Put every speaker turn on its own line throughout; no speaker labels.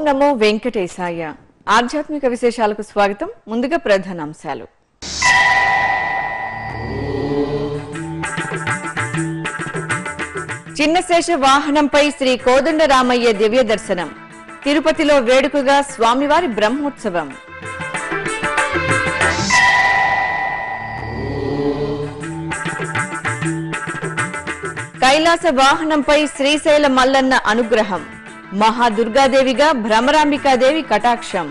నమో వెంకటేశాయ ఆధ్యాత్మిక విశేషాలకు స్వాగతం ముందుగా ప్రధానాంశాలు చిన్నశేష వాహనంపై శ్రీ కోదండరామయ్య దివ్య దర్శనం తిరుపతిలో వేడుకగా స్వామివారి బ్రహ్మోత్సవం కైలాస వాహనంపై శ్రీశైల మల్లన్న అనుగ్రహం మహాదుర్గాదేవిగా భ్రమరాంబికాదేవి కటాక్షం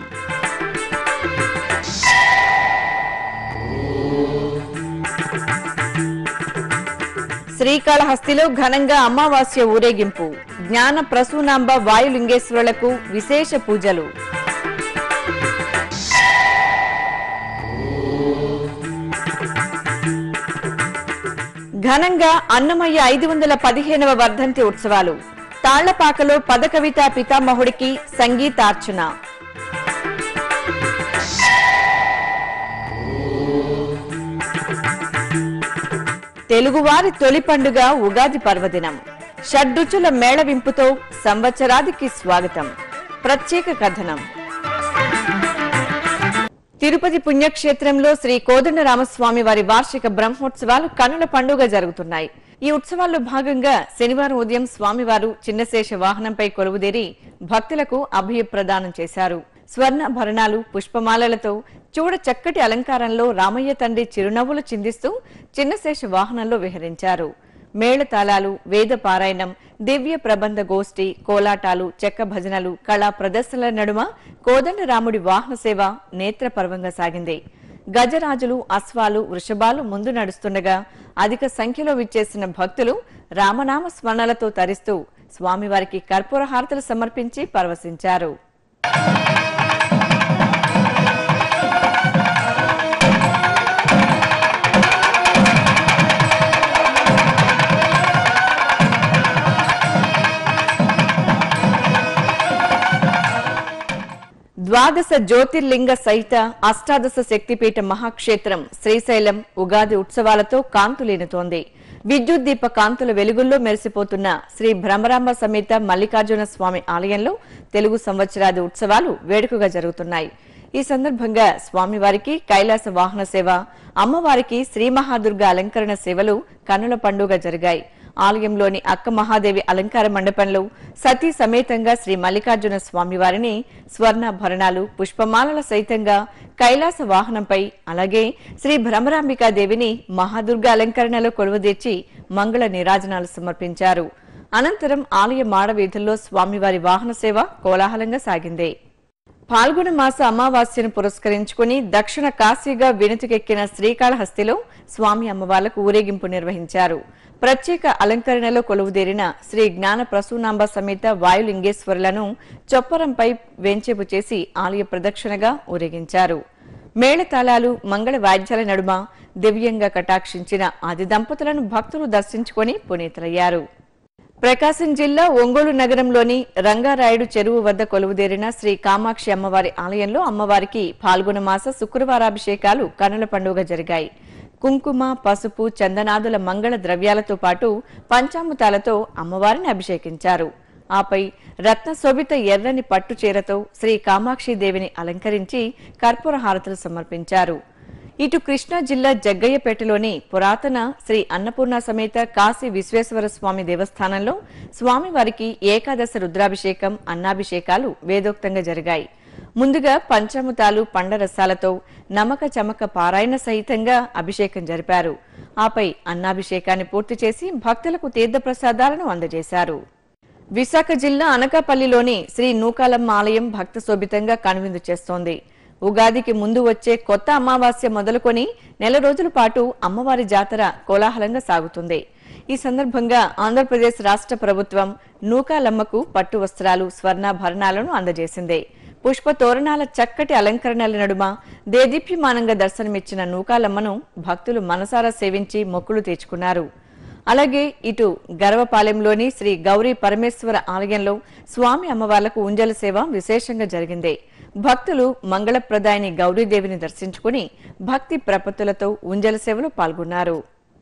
శ్రీకాళహస్తిలో ఘనంగా అమావాస్య ఊరేగింపు జ్ఞాన ప్రసూనాంబ వాయులింగేశ్వరులకు విశేష పూజలు ఘనంగా అన్నమయ్య ఐదు వందల పదిహేనవ వర్ధంతి ఉత్సవాలు తాళ్లపాకలో పదకవిత పితామహుడికి సంగీతార్చన తెలుగువారి తొలి పండుగ ఉగాది పర్వదినం షడ్రుచుల మేళవింపుతో సంవత్సరాదికి స్వాగతం ప్రత్యేక కథనం తిరుపతి పుణ్యక్షేత్రంలో శ్రీ కోదండరామస్వామి వారి వార్షిక బ్రహ్మోత్సవాలు కనుల పండుగ జరుగుతున్నాయి ఈ ఉత్సవాల్లో భాగంగా శనివారం ఉదయం స్వామివారు చిన్నశేష వాహనంపై కొలువుదేరి భక్తులకు అభయ ప్రదానం చేశారు స్వర్ణాభరణాలు పుష్పమాలలతో చూడ చక్కటి అలంకారంలో రామయ్య తండ్రి చిరునవ్వులు చిందిస్తూ చిన్నశేష వాహనంలో విహరించారు మేళతాళాలు వేద పారాయణం దివ్య ప్రబంధ గోష్ఠి కోలాటాలు చెక్క భజనలు కళా ప్రదర్శనల నడుమ కోదండరాముడి వాహన సేవ నేత్రపర్వంగా సాగింది గజరాజులు అశ్వాలు వృషభాలు ముందు నడుస్తుండగా అధిక సంఖ్యలో విచ్చేసిన భక్తులు రామనామ స్మరణలతో తరిస్తూ స్వామివారికి కర్పూర హారతులు సమర్పించి పరవశించారు ద్వాదశ జ్యోతిర్లింగ సహిత అష్టాదశ శక్తిపీఠ మహాక్షేత్రం శ్రీశైలం ఉగాది ఉత్సవాలతో కాంతులేనుతోంది విద్యుత్ దీప కాంతుల వెలుగుల్లో మెరిసిపోతున్న శ్రీ భ్రమరాంబ సమేత మల్లికార్జున స్వామి ఆలయంలో తెలుగు సంవత్సరాది ఉత్సవాలు వేడుకగా జరుగుతున్నాయి ఈ సందర్భంగా స్వామివారికి కైలాస వాహన సేవ అమ్మవారికి శ్రీ మహాదుర్గ అలంకరణ సేవలు కన్నుల పండుగ జరిగాయి ఆలయంలోని అక్క మహాదేవి అలంకార మండపంలో సతీ సమేతంగా శ్రీ మల్లికార్జున స్వామివారిని స్వర్ణాభరణాలు పుష్పమాలల సహితంగా కైలాస వాహనంపై అలాగే శ్రీ భ్రమరాంబికాదేవిని మహాదుర్గ అలంకరణలో కొలువుదీర్చి మంగళ నీరాజనాలు సమర్పించారు అనంతరం ఆలయ మాడవీధుల్లో స్వామివారి వాహన సేవ కోలాహలంగా సాగింది పాల్గొన మాస అమావాస్యను పురస్కరించుకుని దక్షిణ కాశీగా వినుతికెక్కిన శ్రీకాళహస్తిలో స్వామి అమ్మవార్లకు ఊరేగింపు నిర్వహించారు ప్రత్యేక అలంకరణలో కొలువుదేరిన శ్రీ జ్ఞాన ప్రసూనాంబ సమేత వాయులింగేశ్వరులను చొప్పరంపై వెంచేపు చేసి ఆలయ ప్రదక్షిణగా ఊరేగించారు మేళతాళాలు మంగళ వాయిద్యాల నడుమ దివ్యంగా కటాక్షించిన ఆది దంపతులను భక్తులు దర్శించుకొని పునీతులయ్యారు ప్రకాశం జిల్లా ఒంగోలు నగరంలోని రంగారాయుడు చెరువు వద్ద కొలువుదేరిన శ్రీ కామాక్షి అమ్మవారి ఆలయంలో అమ్మవారికి పాల్గొన మాస శుక్రవారాభిషేకాలు కనుల పండుగ జరిగాయి కుంకుమ పసుపు చందనాదుల మంగళ ద్రవ్యాలతో పాటు పంచామృతాలతో అమ్మవారిని అభిషేకించారు ఆపై రత్న శోభిత ఎర్రని పట్టు చీరతో శ్రీ కామాక్షి దేవిని అలంకరించి కర్పూర హారతులు సమర్పించారు ఇటు కృష్ణా జిల్లా జగ్గయ్యపేటలోని పురాతన శ్రీ అన్నపూర్ణ సమేత కాశీ విశ్వేశ్వర స్వామి దేవస్థానంలో స్వామివారికి ఏకాదశ రుద్రాభిషేకం అన్నాభిషేకాలు వేదోక్తంగా జరిగాయి ముందుగా పంచామృతాలు పండరసాలతో నమక చమక పారాయణ సహితంగా అభిషేకం జరిపారు ఆపై అన్నాభిషేకాన్ని పూర్తి చేసి భక్తులకు తీర్థప్రసాదాలను అందజేశారు విశాఖ జిల్లా అనకాపల్లిలోని శ్రీ నూకాలమ్మ ఆలయం భక్త శోభితంగా కనువిందు చేస్తోంది ఉగాదికి ముందు వచ్చే కొత్త అమావాస్య మొదలుకొని నెల రోజుల పాటు అమ్మవారి జాతర కోలాహలంగా సాగుతుంది ఈ సందర్భంగా ఆంధ్రప్రదేశ్ రాష్ట్ర ప్రభుత్వం నూకాలమ్మకు పట్టు వస్త్రాలు స్వర్ణాభరణాలను అందజేసింది పుష్ప తోరణాల చక్కటి అలంకరణల నడుమ దేదీప్యమానంగా దర్శనమిచ్చిన నూకాలమ్మను భక్తులు మనసారా సేవించి మొక్కులు తీర్చుకున్నారు అలాగే ఇటు గర్వపాలెంలోని శ్రీ గౌరీ పరమేశ్వర ఆలయంలో స్వామి అమ్మవార్లకు ఉంజల సేవ విశేషంగా జరిగింది భక్తులు మంగళప్రదాయిని గౌరీదేవిని దర్శించుకుని భక్తి ప్రపత్తులతో ఉంజల సేవలో పాల్గొన్నారు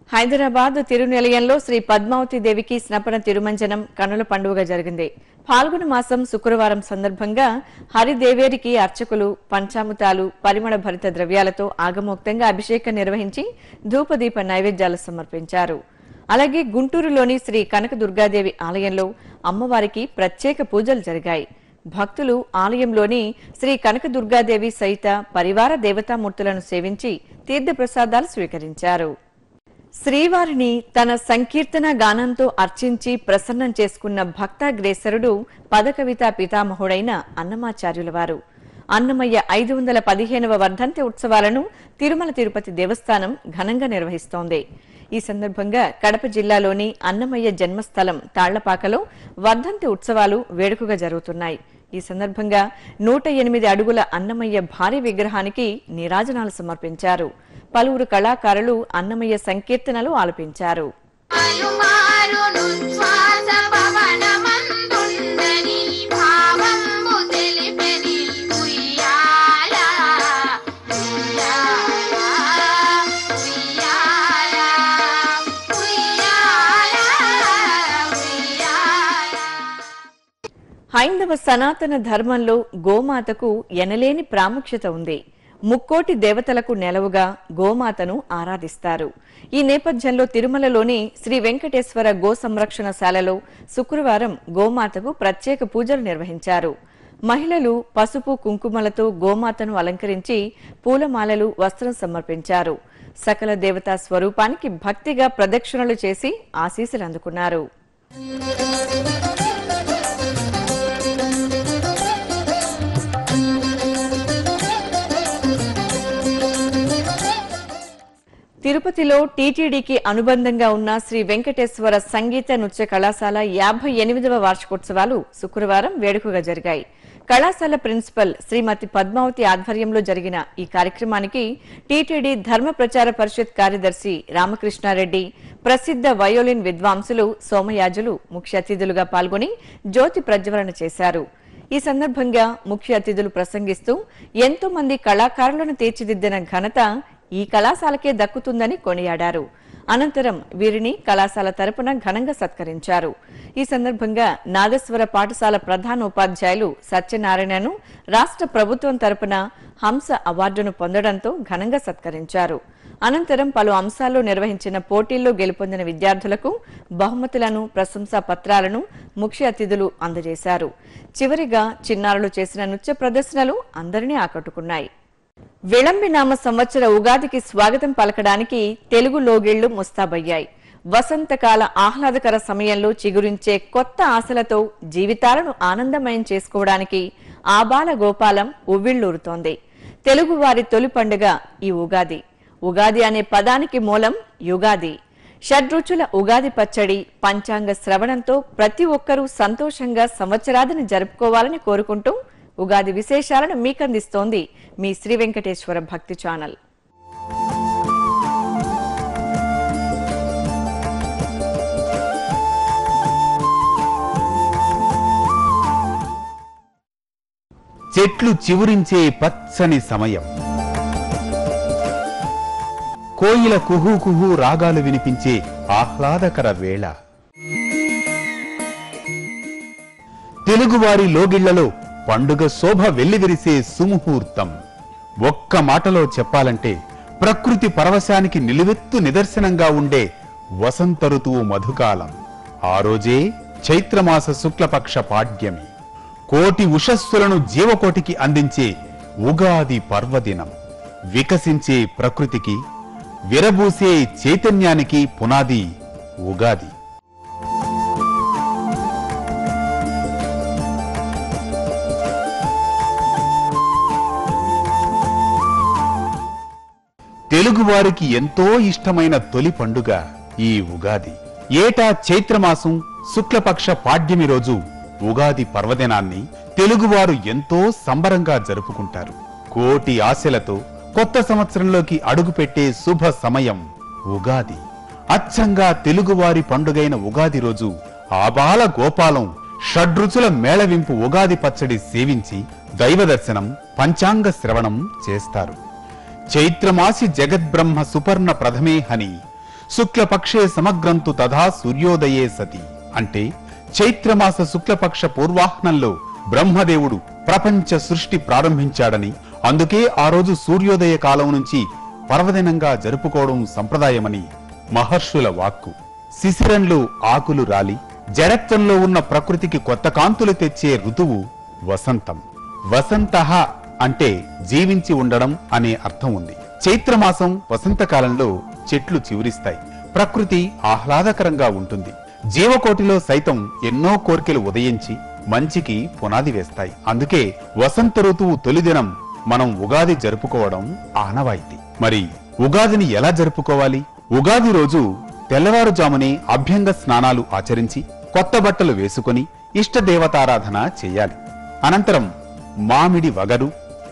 హైదరాబాద్ తిరునిలయంలో శ్రీ పద్మావతి దేవికి స్నపన తిరుమంజనం కనుల పండుగగా జరిగింది పాల్గొన మాసం శుక్రవారం సందర్భంగా హరిదేవేరికి అర్చకులు పంచామృతాలు పరిమళ భరిత ద్రవ్యాలతో ఆగమోక్తంగా అభిషేకం నిర్వహించి ధూపదీప నైవేద్యాలు సమర్పించారు అలాగే గుంటూరులోని శ్రీ కనకదుర్గాదేవి ఆలయంలో అమ్మవారికి ప్రత్యేక పూజలు జరిగాయి భక్తులు ఆలయంలోని శ్రీ కనకదుర్గాదేవి సహిత పరివార దేవతామూర్తులను సేవించి తీర్థప్రసాదాలు స్వీకరించారు శ్రీవారిని తన సంకీర్తన గానంతో అర్చించి ప్రసన్నం చేసుకున్న భక్తాగ్రేసరుడు పదకవిత పితామహుడైన అన్నమాచార్యుల వారు అన్నమయ్య ఐదు వందల పదిహేనవ వర్ధంతి ఉత్సవాలను తిరుమల తిరుపతి దేవస్థానం ఘనంగా నిర్వహిస్తోంది ఈ సందర్భంగా కడప జిల్లాలోని అన్నమయ్య జన్మస్థలం తాళ్లపాకలో వర్ధంతి ఉత్సవాలు వేడుకగా జరుగుతున్నాయి ఈ సందర్భంగా నూట ఎనిమిది అడుగుల అన్నమయ్య భారీ విగ్రహానికి నీరాజనాలు సమర్పించారు పలువురు కళాకారులు అన్నమయ్య సంకీర్తనలు ఆలపించారు
మారునుచ్ఛ్వాస పవనమందుండని భావము తెలిపెని ఉయ్యాల ఉయ్యాల ఉయ్యాల ఉయ్యాల ఉయ్యాల
హైందవ సనాతన ధర్మంలో గోమాతకు ఎనలేని ప్రాముఖ్యత ఉంది ముక్కోటి దేవతలకు నెలవుగా గోమాతను ఆరాధిస్తారు ఈ నేపథ్యంలో తిరుమలలోని శ్రీ వెంకటేశ్వర గో సంరక్షణశాలలో శుక్రవారం గోమాతకు ప్రత్యేక పూజలు నిర్వహించారు మహిళలు పసుపు కుంకుమలతో గోమాతను అలంకరించి పూలమాలలు వస్త్రం సమర్పించారు సకల దేవతా స్వరూపానికి భక్తిగా ప్రదక్షిణలు చేసి ఆశీస్సులు అందుకున్నారు తిరుపతిలో టీటీడీకి అనుబంధంగా ఉన్న శ్రీ వెంకటేశ్వర సంగీత నృత్య కళాశాల యాభై ఎనిమిదవ వార్షికోత్సవాలు శుక్రవారం వేడుకగా జరిగాయి కళాశాల ప్రిన్సిపల్ శ్రీమతి పద్మావతి ఆధ్వర్యంలో జరిగిన ఈ కార్యక్రమానికి టీటీడీ ధర్మ ప్రచార పరిషత్ కార్యదర్శి రామకృష్ణారెడ్డి ప్రసిద్ధ వయోలిన్ విద్వాంసులు సోమయాజులు ముఖ్య అతిథులుగా పాల్గొని జ్యోతి ప్రజ్వలన చేశారు ఈ సందర్భంగా ముఖ్య అతిథులు ప్రసంగిస్తూ ఎంతో మంది కళాకారులను తీర్చిదిద్దిన ఘనత ఈ కళాశాలకే దక్కుతుందని కొనియాడారు అనంతరం వీరిని కళాశాల తరపున ఘనంగా సత్కరించారు ఈ సందర్భంగా నాగస్వర పాఠశాల ప్రధాన ఉపాధ్యాయులు సత్యనారాయణను రాష్ట్ర ప్రభుత్వం తరపున హంస అవార్డును పొందడంతో ఘనంగా సత్కరించారు అనంతరం పలు అంశాల్లో నిర్వహించిన పోటీల్లో గెలుపొందిన విద్యార్థులకు బహుమతులను ప్రశంసా పత్రాలను ముఖ్య అతిథులు అందజేశారు చివరిగా చిన్నారులు చేసిన నృత్య ప్రదర్శనలు అందరినీ ఆకట్టుకున్నాయి విళంబినామ సంవత్సర ఉగాదికి స్వాగతం పలకడానికి తెలుగు లోగిళ్లు ముస్తాబయ్యాయి వసంతకాల ఆహ్లాదకర సమయంలో చిగురించే కొత్త ఆశలతో జీవితాలను ఆనందమయం చేసుకోవడానికి ఆబాల గోపాలం ఉవ్విళ్లూరుతోంది తెలుగువారి తొలి పండుగ ఈ ఉగాది ఉగాది అనే పదానికి మూలం యుగాది షడ్రుచుల ఉగాది పచ్చడి పంచాంగ శ్రవణంతో ప్రతి ఒక్కరూ సంతోషంగా సంవత్సరాదిని జరుపుకోవాలని కోరుకుంటూ ఉగాది విశేషాలను మీకందిస్తోంది మీ శ్రీ వెంకటేశ్వర భక్తి ఛానల్
చెట్లు చివురించే పచ్చని సమయం కోయిల కుహూ కుహూ రాగాలు వినిపించే ఆహ్లాదకర వేళ తెలుగువారి లోగిళ్లలో పండుగ శోభ వెల్లివిరిసే సుముహూర్తం ఒక్క మాటలో చెప్పాలంటే ప్రకృతి పరవశానికి నిలువెత్తు నిదర్శనంగా ఉండే వసంత ఋతువు మధుకాలం ఆ రోజే చైత్రమాస శుక్లపక్ష పాడ్యమి కోటి ఉషస్సులను జీవకోటికి అందించే ఉగాది పర్వదినం వికసించే ప్రకృతికి విరబూసే చైతన్యానికి పునాది ఉగాది తెలుగువారికి ఎంతో ఇష్టమైన తొలి పండుగ ఈ ఉగాది ఏటా చైత్రమాసం శుక్లపక్ష పాడ్యమి రోజు ఉగాది పర్వదినాన్ని తెలుగువారు ఎంతో సంబరంగా జరుపుకుంటారు కోటి ఆశలతో కొత్త సంవత్సరంలోకి అడుగుపెట్టే శుభ సమయం ఉగాది అచ్చంగా తెలుగువారి పండుగైన ఉగాది రోజు ఆబాల గోపాలం షడ్రుచుల మేళవింపు ఉగాది పచ్చడి సేవించి దైవ దర్శనం పంచాంగ శ్రవణం చేస్తారు చైత్రమాసి జగద్బ్రహ్మ సుపర్ణ ప్రథమే హని శుక్లపక్షే సమగ్రంతు తథా సూర్యోదయే సతి అంటే చైత్రమాస శుక్లపక్ష పూర్వాహ్నంలో బ్రహ్మదేవుడు ప్రపంచ సృష్టి ప్రారంభించాడని అందుకే ఆ రోజు సూర్యోదయ కాలం నుంచి పర్వదినంగా జరుపుకోవడం సంప్రదాయమని మహర్షుల వాక్కు శిశిరంలో ఆకులు రాలి జడత్వంలో ఉన్న ప్రకృతికి కొత్త కాంతులు తెచ్చే ఋతువు వసంతం వసంతః అంటే జీవించి ఉండడం అనే అర్థం ఉంది చైత్రమాసం వసంతకాలంలో చెట్లు చివురిస్తాయి ప్రకృతి ఆహ్లాదకరంగా ఉంటుంది జీవకోటిలో సైతం ఎన్నో కోర్కెలు ఉదయించి మంచికి పునాది వేస్తాయి అందుకే వసంత ఋతువు తొలి దినం మనం ఉగాది జరుపుకోవడం ఆనవాయితీ మరి ఉగాదిని ఎలా జరుపుకోవాలి ఉగాది రోజు తెల్లవారుజామునే అభ్యంగ స్నానాలు ఆచరించి కొత్త బట్టలు వేసుకొని ఇష్ట దేవతారాధన చేయాలి అనంతరం మామిడి వగరు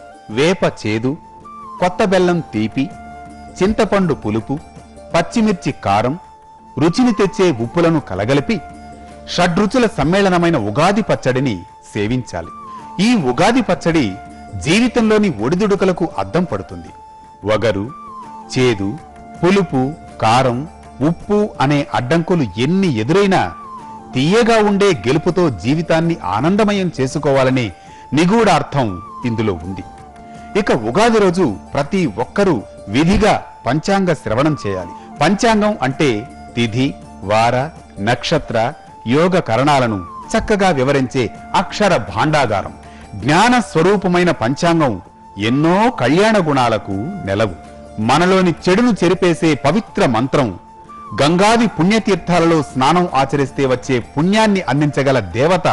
వేప చేదు కొత్త బెల్లం తీపి చింతపండు పులుపు పచ్చిమిర్చి కారం రుచిని తెచ్చే ఉప్పులను కలగలిపి షడ్రుచుల సమ్మేళనమైన ఉగాది పచ్చడిని సేవించాలి ఈ ఉగాది పచ్చడి జీవితంలోని ఒడిదుడుకులకు అద్దం పడుతుంది వగరు చేదు పులుపు కారం ఉప్పు అనే అడ్డంకులు ఎన్ని ఎదురైనా తీయగా ఉండే గెలుపుతో జీవితాన్ని ఆనందమయం చేసుకోవాలనే నిగూఢ అర్థం ఇందులో ఉంది ఇక ఉగాది రోజు ప్రతి ఒక్కరూ విధిగా పంచాంగ శ్రవణం చేయాలి పంచాంగం అంటే తిథి వార నక్షత్ర యోగ కరణాలను చక్కగా వివరించే అక్షర భాండాగారం జ్ఞాన స్వరూపమైన పంచాంగం ఎన్నో కళ్యాణ గుణాలకు నెలవు మనలోని చెడును చెరిపేసే పవిత్ర మంత్రం గంగాది పుణ్యతీర్థాలలో స్నానం ఆచరిస్తే వచ్చే పుణ్యాన్ని అందించగల దేవత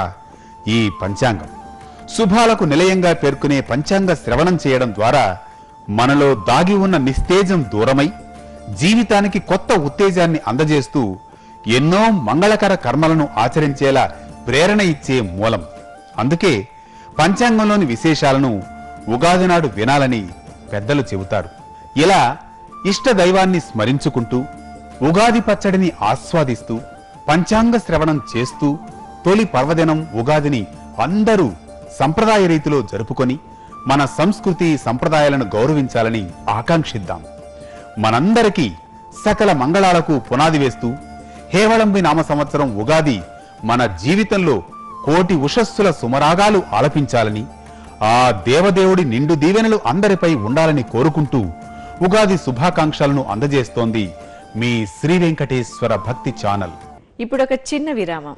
ఈ పంచాంగం శుభాలకు నిలయంగా పేర్కొనే పంచాంగ శ్రవణం చేయడం ద్వారా మనలో దాగి ఉన్న నిస్తేజం దూరమై జీవితానికి కొత్త ఉత్తేజాన్ని అందజేస్తూ ఎన్నో మంగళకర కర్మలను ఆచరించేలా ప్రేరణ ఇచ్చే మూలం అందుకే పంచాంగంలోని విశేషాలను ఉగాది నాడు వినాలని పెద్దలు చెబుతారు ఇలా ఇష్ట దైవాన్ని స్మరించుకుంటూ ఉగాది పచ్చడిని ఆస్వాదిస్తూ పంచాంగ శ్రవణం చేస్తూ తొలి పర్వదినం ఉగాదిని అందరూ సంప్రదాయ రీతిలో జరుపుకొని మన సంస్కృతి సంప్రదాయాలను గౌరవించాలని ఆకాంక్షిద్దాం మనందరికీ సకల మంగళాలకు పునాది వేస్తూ హేవళంబి నామ సంవత్సరం ఉగాది మన జీవితంలో కోటి ఉషస్సుల సుమరాగాలు ఆలపించాలని ఆ దేవదేవుడి నిండు దీవెనలు అందరిపై ఉండాలని కోరుకుంటూ ఉగాది శుభాకాంక్షలను అందజేస్తోంది మీ శ్రీ వెంకటేశ్వర భక్తి ఛానల్
ఇప్పుడు ఒక చిన్న విరామం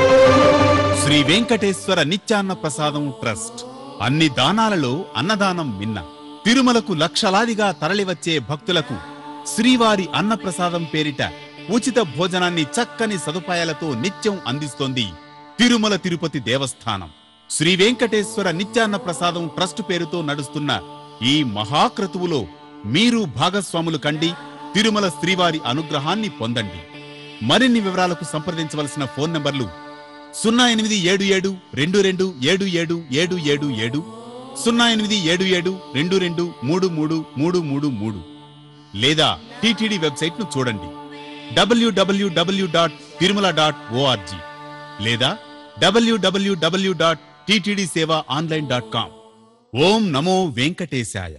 శ్రీ వెంకటేశ్వర నిత్యాన్న ప్రసాదం ట్రస్ట్ అన్ని దానాలలో అన్నదానం మిన్న తిరుమలకు లక్షలాదిగా తరలివచ్చే భక్తులకు శ్రీవారి అన్నప్రసాదం పేరిట ఉచిత భోజనాన్ని చక్కని సదుపాయాలతో నిత్యం అందిస్తోంది తిరుమల తిరుపతి దేవస్థానం శ్రీ వెంకటేశ్వర నిత్యాన్న ప్రసాదం ట్రస్ట్ పేరుతో నడుస్తున్న ఈ మహాక్రతువులో మీరు భాగస్వాములు కండి తిరుమల శ్రీవారి అనుగ్రహాన్ని పొందండి మరిన్ని వివరాలకు సంప్రదించవలసిన ఫోన్ నంబర్లు సున్నా ఎనిమిది ఏడు ఏడు రెండు రెండు ఏడు ఏడు ఏడు ఏడు ఏడు సున్నా ఎనిమిది ఏడు ఏడు రెండు రెండు మూడు మూడు మూడు మూడు మూడు లేదా టిటిడి వెబ్సైట్ ను చూడండి W W W dot Tirumala dot O R G లేదా W W W dot TTD seva online dot com ఓం నమో వెంకటేశాయ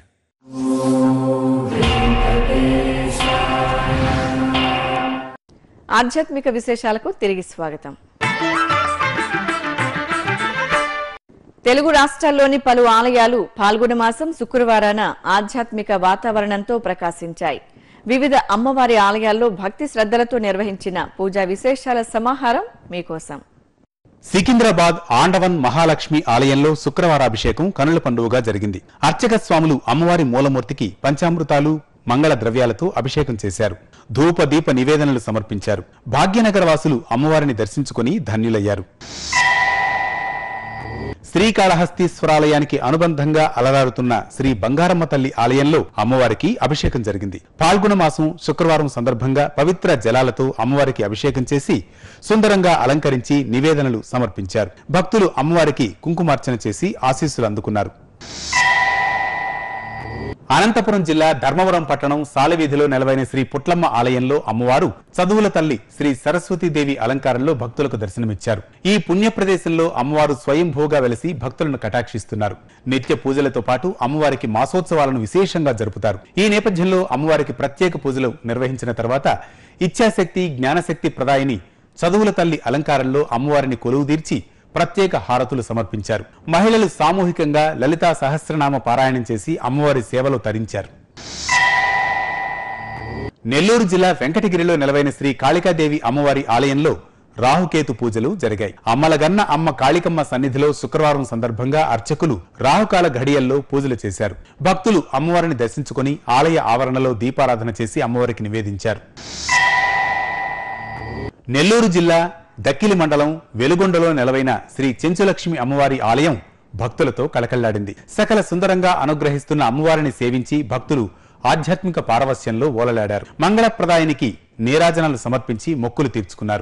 ఆధ్యాత్మిక విశేషాలకు తిరిగి స్వాగతం తెలుగు రాష్ట్రాల్లోని పలు ఆలయాలు పాల్గొన మాసం శుక్రవారాన ఆధ్యాత్మిక వాతావరణంతో ప్రకాశించాయి వివిధ అమ్మవారి ఆలయాల్లో భక్తి శ్రద్ధలతో నిర్వహించిన పూజా విశేషాల సమాహారం మీకోసం
సికింద్రాబాద్ ఆండవన్ మహాలక్ష్మి ఆలయంలో శుక్రవారాభిషేకం కనుల పండుగగా జరిగింది అర్చక స్వాములు అమ్మవారి మూలమూర్తికి పంచామృతాలు మంగళ ద్రవ్యాలతో అభిషేకం చేశారు ధూప దీప నివేదనలు సమర్పించారు భాగ్యనగర వాసులు అమ్మవారిని దర్శించుకుని ధన్యులయ్యారు శ్రీకాళహస్తీశ్వరాలయానికి అనుబంధంగా అలరారుతున్న శ్రీ బంగారమ్మ తల్లి ఆలయంలో అమ్మవారికి అభిషేకం జరిగింది పాల్గొన మాసం శుక్రవారం సందర్భంగా పవిత్ర జలాలతో అమ్మవారికి అభిషేకం చేసి సుందరంగా అలంకరించి నివేదనలు సమర్పించారు భక్తులు అమ్మవారికి కుంకుమార్చన చేసి ఆశీస్సులు అందుకున్నారు అనంతపురం జిల్లా ధర్మవరం పట్టణం సాలవీధిలో నెలవైన శ్రీ పుట్లమ్మ ఆలయంలో అమ్మవారు చదువుల తల్లి శ్రీ సరస్వతీదేవి అలంకారంలో భక్తులకు దర్శనమిచ్చారు ఈ పుణ్య ప్రదేశంలో అమ్మవారు స్వయంభూగా వెలిసి భక్తులను కటాక్షిస్తున్నారు నిత్య పూజలతో పాటు అమ్మవారికి మాసోత్సవాలను విశేషంగా జరుపుతారు ఈ నేపథ్యంలో అమ్మవారికి ప్రత్యేక పూజలు నిర్వహించిన తర్వాత ఇచ్ఛాశక్తి జ్ఞానశక్తి ప్రదాయిని చదువుల తల్లి అలంకారంలో అమ్మవారిని కొలువుదీర్చి ప్రత్యేక హారతులు సమర్పించారు మహిళలు సామూహికంగా లలితా సహస్రనామ పారాయణం చేసి అమ్మవారి సేవలో తరించారు నెల్లూరు జిల్లా వెంకటగిరిలో నెలవైన శ్రీ కాళికాదేవి అమ్మవారి ఆలయంలో రాహుకేతు పూజలు జరిగాయి అమ్మలగన్న అమ్మ కాళికమ్మ సన్నిధిలో శుక్రవారం సందర్భంగా అర్చకులు రాహుకాల ఘడియల్లో పూజలు చేశారు భక్తులు అమ్మవారిని దర్శించుకుని ఆలయ ఆవరణలో దీపారాధన చేసి అమ్మవారికి నివేదించారు నెల్లూరు జిల్లా దక్కిలి మండలం వెలుగొండలో నెలవైన శ్రీ చెంచులక్ష్మి అమ్మవారి ఆలయం భక్తులతో కళకళ్లాడింది సకల సుందరంగా అనుగ్రహిస్తున్న అమ్మవారిని సేవించి భక్తులు ఆధ్యాత్మిక పారవస్యంలో ఓలలాడారు మంగళప్రదాయానికి నీరాజనాలు సమర్పించి మొక్కులు తీర్చుకున్నారు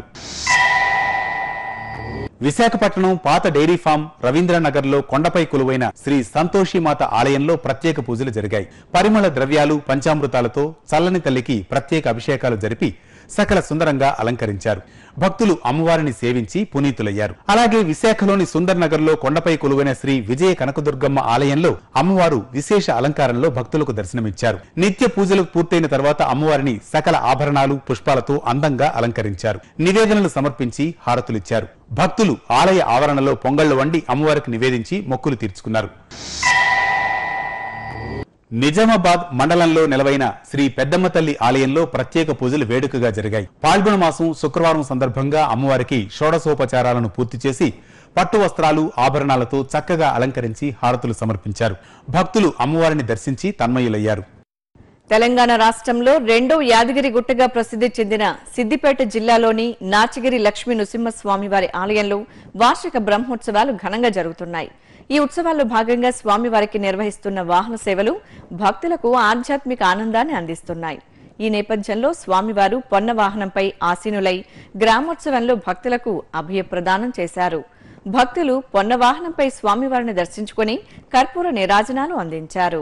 విశాఖపట్నం పాత డైరీ ఫామ్ రవీంద్రనగర్లో కొండపై కొలువైన శ్రీ సంతోషిమాత ఆలయంలో ప్రత్యేక పూజలు జరిగాయి పరిమళ ద్రవ్యాలు పంచామృతాలతో చల్లని తల్లికి ప్రత్యేక అభిషేకాలు జరిపి సకల సుందరంగా అలంకరించారు భక్తులు అమ్మవారిని సేవించి పునీతులయ్యారు అలాగే విశాఖలోని సుందర్ నగర్ లో కొండపై కొలువైన శ్రీ విజయ కనకదుర్గమ్మ ఆలయంలో అమ్మవారు విశేష అలంకారంలో భక్తులకు దర్శనమిచ్చారు నిత్య పూజలు పూర్తయిన తర్వాత అమ్మవారిని సకల ఆభరణాలు పుష్పాలతో అందంగా అలంకరించారు నివేదనలు సమర్పించి హారతులిచ్చారు భక్తులు ఆలయ ఆవరణలో పొంగళ్లు వండి అమ్మవారికి నివేదించి మొక్కులు తీర్చుకున్నారు నిజామాబాద్ మండలంలో నెలవైన శ్రీ పెద్దమ్మ తల్లి ఆలయంలో ప్రత్యేక పూజలు వేడుకగా జరిగాయి పాల్గొన మాసం శుక్రవారం సందర్భంగా అమ్మవారికి షోడశోపచారాలను పూర్తి చేసి పట్టు వస్త్రాలు ఆభరణాలతో చక్కగా అలంకరించి హారతులు సమర్పించారు భక్తులు అమ్మవారిని దర్శించి తన్మయులయ్యారు
తెలంగాణ రాష్ట్రంలో రెండో యాదగిరి గుట్టగా ప్రసిద్ధి చెందిన సిద్దిపేట జిల్లాలోని నాచగిరి లక్ష్మీ నృసింహస్వామి వారి ఆలయంలో వార్షిక బ్రహ్మోత్సవాలు ఘనంగా జరుగుతున్నాయి ఈ ఉత్సవాల్లో భాగంగా స్వామివారికి నిర్వహిస్తున్న వాహన సేవలు భక్తులకు ఆధ్యాత్మిక ఆనందాన్ని అందిస్తున్నాయి ఈ నేపథ్యంలో స్వామివారు పొన్న వాహనంపై ఆసీనులై గ్రామోత్సవంలో భక్తులకు అభయ ప్రదానం చేశారు భక్తులు పొన్న వాహనంపై స్వామివారిని దర్శించుకుని కర్పూర నీరాజనాలు అందించారు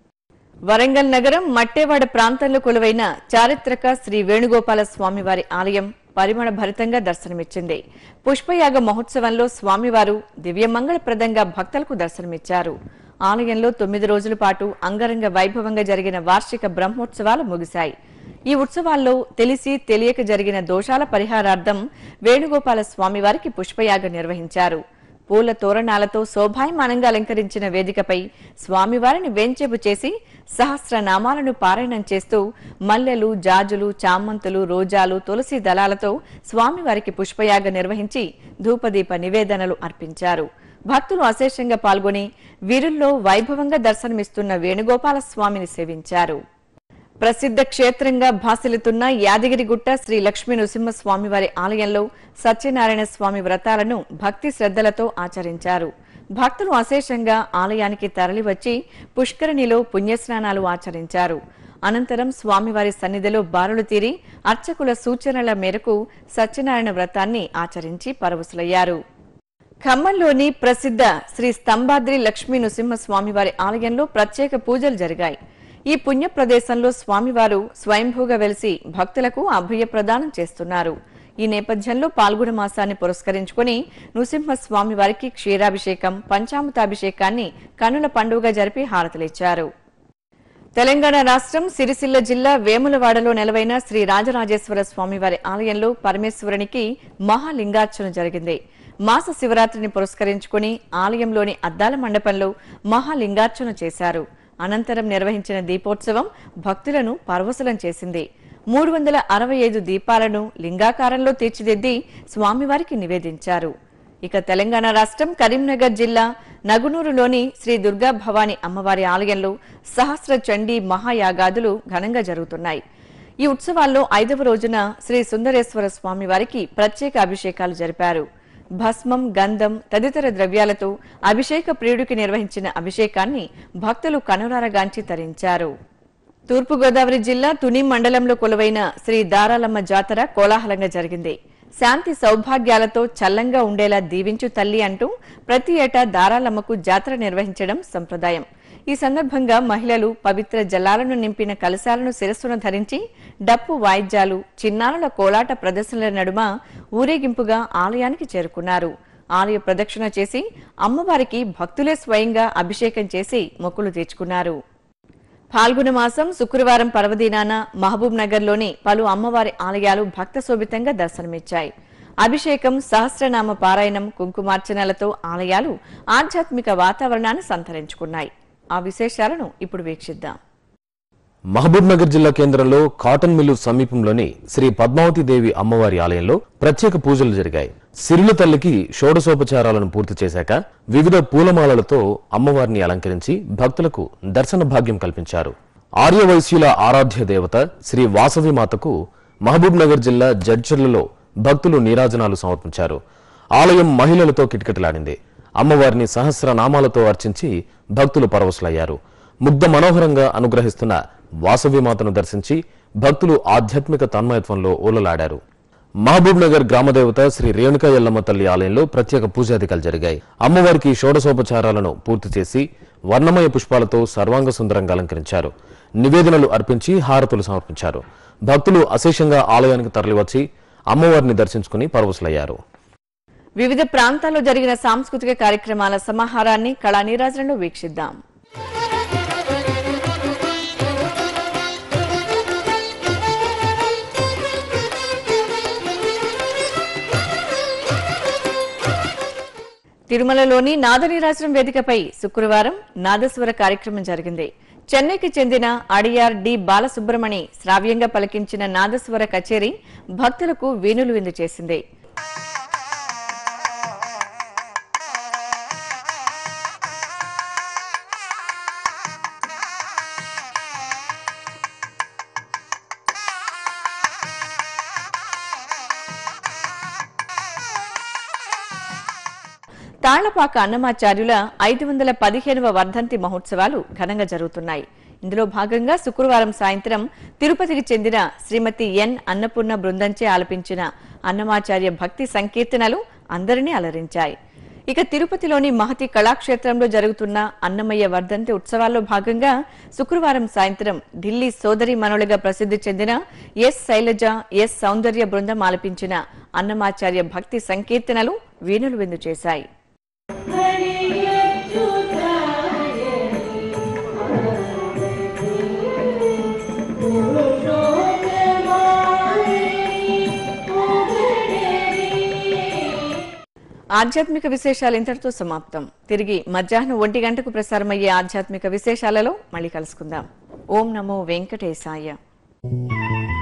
వరంగల్ నగరం మట్టేవాడ ప్రాంతంలో కొలువైన చారిత్రక శ్రీ వేణుగోపాల స్వామివారి ఆలయం పరిమళ భరితంగా దర్శనమిచ్చింది పుష్పయాగ మహోత్సవంలో స్వామివారు దివ్యమంగళప్రదంగా భక్తులకు దర్శనమిచ్చారు ఆలయంలో తొమ్మిది రోజుల పాటు అంగరంగ వైభవంగా జరిగిన వార్షిక బ్రహ్మోత్సవాలు ముగిశాయి ఈ ఉత్సవాల్లో తెలిసి తెలియక జరిగిన దోషాల పరిహారార్థం వేణుగోపాల స్వామివారికి పుష్పయాగం నిర్వహించారు పూల తోరణాలతో శోభాయమానంగా అలంకరించిన వేదికపై స్వామివారిని వేంచేపు చేసి సహస్రనామాలను పారాయణం చేస్తూ మల్లెలు జాజులు చామంతులు రోజాలు తులసి దళాలతో స్వామివారికి పుష్పయాగ నిర్వహించి ధూపదీప నివేదనలు అర్పించారు భక్తులు అశేషంగా పాల్గొని వీరుల్లో వైభవంగా దర్శనమిస్తున్న వేణుగోపాల స్వామిని సేవించారు ప్రసిద్ధ క్షేత్రంగా భాసిల్లుతున్న యాదగిరిగుట్ట శ్రీ లక్ష్మీ నృసింహస్వామి వారి ఆలయంలో సత్యనారాయణ స్వామి వ్రతాలను భక్తి శ్రద్ధలతో ఆచరించారు భక్తులు అశేషంగా ఆలయానికి తరలివచ్చి పుష్కరిణిలో పుణ్యస్నానాలు ఆచరించారు అనంతరం స్వామివారి సన్నిధిలో బారులు తీరి అర్చకుల సూచనల మేరకు సత్యనారాయణ వ్రతాన్ని ఆచరించి పరవశులయ్యారు ఖమ్మంలోని ప్రసిద్ధ శ్రీ స్తంభాద్రి లక్ష్మీ నృసింహస్వామివారి ఆలయంలో ప్రత్యేక పూజలు జరిగాయి ఈ పుణ్య ప్రదేశంలో స్వామివారు స్వయంభూగా వెలిసి భక్తులకు అభయ ప్రదానం చేస్తున్నారు ఈ నేపథ్యంలో పాల్గొన మాసాన్ని పురస్కరించుకుని నృసింహస్వామి వారికి క్షీరాభిషేకం పంచామృతాభిషేకాన్ని కనుల పండుగ జరిపి హారతలిచ్చారు తెలంగాణ రాష్ట్రం సిరిసిల్ల జిల్లా వేములవాడలో నెలవైన శ్రీ రాజరాజేశ్వర స్వామివారి ఆలయంలో పరమేశ్వరునికి మహాలింగార్చన జరిగింది మాస శివరాత్రిని పురస్కరించుకుని ఆలయంలోని అద్దాల మండపంలో మహాలింగార్చన చేశారు అనంతరం నిర్వహించిన దీపోత్సవం భక్తులను పరవశులం చేసింది మూడు వందల అరవై ఐదు దీపాలను లింగాకారంలో తీర్చిదిద్ది స్వామివారికి నివేదించారు ఇక తెలంగాణ రాష్ట్రం కరీంనగర్ జిల్లా నగునూరులోని శ్రీ దుర్గా భవాని అమ్మవారి ఆలయంలో సహస్ర చండీ మహాయాగాదులు ఘనంగా జరుగుతున్నాయి ఈ ఉత్సవాల్లో ఐదవ రోజున శ్రీ సుందరేశ్వర స్వామి వారికి ప్రత్యేక అభిషేకాలు జరిపారు భస్మం గంధం తదితర ద్రవ్యాలతో అభిషేక ప్రియుడికి నిర్వహించిన అభిషేకాన్ని భక్తులు కనురారగాంచి తరించారు తూర్పుగోదావరి జిల్లా తుని మండలంలో కొలువైన శ్రీ దారాలమ్మ జాతర కోలాహలంగా జరిగింది శాంతి సౌభాగ్యాలతో చల్లంగా ఉండేలా దీవించు తల్లి అంటూ ప్రతి ఏటా దారాలమ్మకు జాతర నిర్వహించడం సంప్రదాయం ఈ సందర్భంగా మహిళలు పవిత్ర జలాలను నింపిన కలశాలను శిరస్సున ధరించి డప్పు వాయిద్యాలు చిన్నారుల కోలాట ప్రదర్శనల నడుమ ఊరేగింపుగా ఆలయానికి చేరుకున్నారు ఆలయ ప్రదక్షిణ చేసి అమ్మవారికి భక్తులే స్వయంగా అభిషేకం చేసి మొక్కులు తీర్చుకున్నారు ఫాల్గుణ మాసం శుక్రవారం పర్వదినాన మహబూబ్ నగర్లోని పలు అమ్మవారి ఆలయాలు భక్త శోభితంగా దర్శనమిచ్చాయి అభిషేకం సహస్రనామ పారాయణం కుంకుమార్చనలతో ఆలయాలు ఆధ్యాత్మిక వాతావరణాన్ని సంతరించుకున్నాయి ఆ విశేషాలను ఇప్పుడు వీక్షిద్దాం
మహబూబ్ నగర్ జిల్లా కేంద్రంలో కాటన్ మిల్లు సమీపంలోని శ్రీ పద్మావతి దేవి అమ్మవారి ఆలయంలో ప్రత్యేక పూజలు జరిగాయి సిరుల తల్లికి షోడశోపచారాలను పూర్తి చేశాక వివిధ పూలమాలలతో అమ్మవారిని అలంకరించి భక్తులకు దర్శన భాగ్యం కల్పించారు ఆర్యవైశ్యుల ఆరాధ్య దేవత శ్రీ వాసవి మాతకు మహబూబ్ నగర్ జిల్లా జడ్చర్లలో భక్తులు నీరాజనాలు సమర్పించారు ఆలయం మహిళలతో కిటకిటలాడింది అమ్మవారిని సహస్ర నామాలతో అర్చించి భక్తులు పరవశులయ్యారు ముగ్ధ మనోహరంగా అనుగ్రహిస్తున్న వాసవి మాతను దర్శించి భక్తులు ఆధ్యాత్మిక తన్మయత్వంలో ఓలలాడారు మహబూబ్ నగర్ గ్రామదేవత శ్రీ రేణుకా ఎల్లమ్మ తల్లి ఆలయంలో ప్రత్యేక పూజాధికాలు జరిగాయి అమ్మవారికి షోడశోపచారాలను పూర్తి చేసి వర్ణమయ పుష్పాలతో సర్వాంగ సుందరంగా అలంకరించారు నివేదనలు అర్పించి హారతులు సమర్పించారు భక్తులు అశేషంగా ఆలయానికి తరలివచ్చి అమ్మవారిని దర్శించుకుని పరవశులయ్యారు
వివిధ ప్రాంతాల్లో జరిగిన సాంస్కృతిక కార్యక్రమాల సమాహారాన్ని కళా నీరాజనంలో వీక్షిద్దాం తిరుమలలోని నాదనీరాజనం వేదికపై శుక్రవారం నాదస్వర కార్యక్రమం జరిగింది చెన్నైకి చెందిన అడియార్ డి బాలసుబ్రమణి శ్రావ్యంగా పలికించిన నాదస్వర కచేరీ భక్తులకు వీణులు విందు చేసింది తాళ్లపాక అన్నమాచార్యుల ఐదు వందల పదిహేనవ వర్ధంతి మహోత్సవాలు ఘనంగా జరుగుతున్నాయి ఇందులో భాగంగా శుక్రవారం సాయంత్రం తిరుపతికి చెందిన శ్రీమతి ఎన్ అన్నపూర్ణ బృందంచే ఆలపించిన అన్నమాచార్య భక్తి సంకీర్తనలు అందరినీ అలరించాయి ఇక తిరుపతిలోని మహతి కళాక్షేత్రంలో జరుగుతున్న అన్నమయ్య వర్ధంతి ఉత్సవాల్లో భాగంగా శుక్రవారం సాయంత్రం ఢిల్లీ సోదరి మనులుగా ప్రసిద్ధి చెందిన ఎస్ శైలజ ఎస్ సౌందర్య బృందం ఆలపించిన అన్నమాచార్య భక్తి సంకీర్తనలు వీణులు విందు చేశాయి ఆధ్యాత్మిక విశేషాలు ఇంతటితో సమాప్తం తిరిగి మధ్యాహ్నం ఒంటి గంటకు ప్రసారమయ్యే ఆధ్యాత్మిక విశేషాలలో మళ్ళీ కలుసుకుందాం ఓం నమో వెంకటేశాయ